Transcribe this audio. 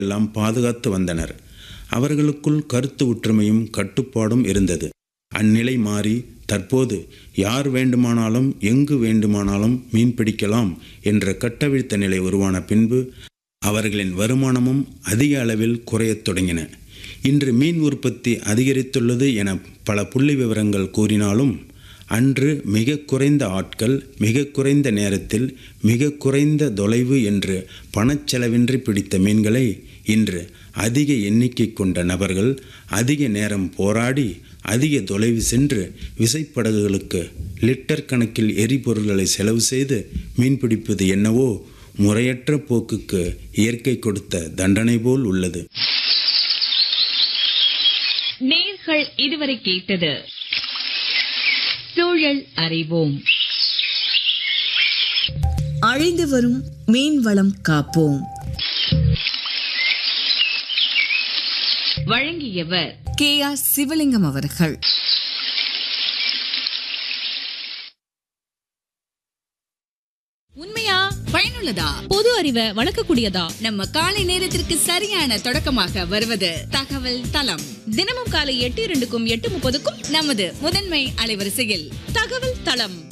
எல்லாம் பாதுகாத்து வந்தனர் அவர்களுக்குள் கருத்து ஒற்றுமையும் கட்டுப்பாடும் இருந்தது அந்நிலை மாறி தற்போது யார் வேண்டுமானாலும் எங்கு வேண்டுமானாலும் மீன் பிடிக்கலாம் என்ற கட்டவிழ்த்த நிலை உருவான பின்பு அவர்களின் வருமானமும் அதிக அளவில் குறையத் தொடங்கின இன்று மீன் உற்பத்தி அதிகரித்துள்ளது என பல புள்ளி விவரங்கள் கூறினாலும் அன்று மிக குறைந்த ஆட்கள் மிக குறைந்த நேரத்தில் மிக குறைந்த தொலைவு என்று பணச்செலவின்றி பிடித்த மீன்களை இன்று அதிக எண்ணிக்கை கொண்ட நபர்கள் அதிக நேரம் போராடி அதிக தொலைவு சென்று விசைப்படகுகளுக்கு லிட்டர் கணக்கில் எரிபொருள்களை செலவு செய்து மீன்பிடிப்பது என்னவோ முறையற்ற போக்குக்கு இயற்கை கொடுத்த தண்டனை போல் உள்ளது நேர்கள் இதுவரை கேட்டது சூழல் அறிவோம் அழிந்து வரும் மீன் வளம் காப்போம் வழங்கியவர் கே ஆர் சிவலிங்கம் அவர்கள் உண்மையா பயனுள்ளதா பொது அறிவை வளர்க்கக்கூடியதா நம்ம காலை நேரத்திற்கு சரியான தொடக்கமாக வருவது தகவல் தளம் தினமும் காலை எட்டு இரண்டுக்கும் எட்டு முப்பதுக்கும் நமது முதன்மை அலைவரிசையில் தகவல் தளம்